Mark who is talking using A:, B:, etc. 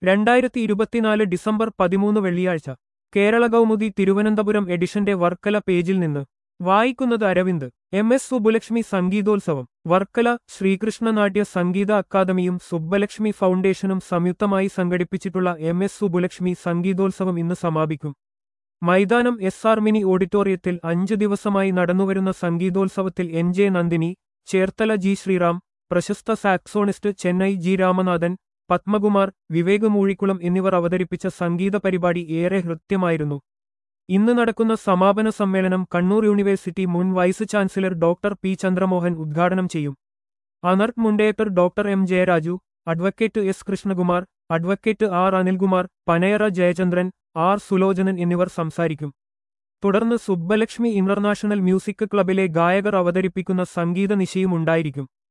A: രണ്ടായിരത്തി ഇരുപത്തിനാല് ഡിസംബർ പതിമൂന്ന് വെള്ളിയാഴ്ച കേരള കൗമുദി തിരുവനന്തപുരം എഡിഷന്റെ വർക്കല പേജിൽ നിന്ന് വായിക്കുന്നത് അരവിന്ദ് എം എസ് സുബുലക്ഷ്മി സംഗീതോത്സവം വർക്കല ശ്രീകൃഷ്ണനാട്യ സംഗീത അക്കാദമിയും സുബ്ബലക്ഷ്മി ഫൗണ്ടേഷനും സംയുക്തമായി സംഘടിപ്പിച്ചിട്ടുള്ള എം എസ് സുബുലക്ഷ്മി സംഗീതോത്സവം ഇന്ന് സമാപിക്കും മൈതാനം എസ് ആർ മിനി ഓഡിറ്റോറിയത്തിൽ അഞ്ചു ദിവസമായി നടന്നുവരുന്ന സംഗീതോത്സവത്തിൽ N J Nandini Cherthala G Sreeram പ്രശസ്ത സാക്സോണിസ്റ്റ് ചെന്നൈ ജി രാമനാഥൻ പത്മകുമാർ വിവേക് മൂഴിക്കുളം എന്നിവർ അവതരിപ്പിച്ച സംഗീത പരിപാടി ഏറെ ഹൃത്യമായിരുന്നു ഇന്ന് നടക്കുന്ന സമാപന സമ്മേളനം കണ്ണൂർ യൂണിവേഴ്സിറ്റി മുൻ vice chancellor doctor P Chandramohan ഉദ്ഘാടനം ചെയ്യും ANERT Mundekar doctor M Jayaraju advocate S Krishnakumar advocate R Anilkumar Panayara Jayachandran R Sulochanan എന്നിവർ സംസാരിക്കും തുടർന്ന് സുബ്ബലക്ഷ്മി ഇന്റർനാഷണൽ മ്യൂസിക് ക്ലബിലെ ഗായകർ അവതരിപ്പിക്കുന്ന സംഗീത നിശയും ഉണ്ടായിരിക്കും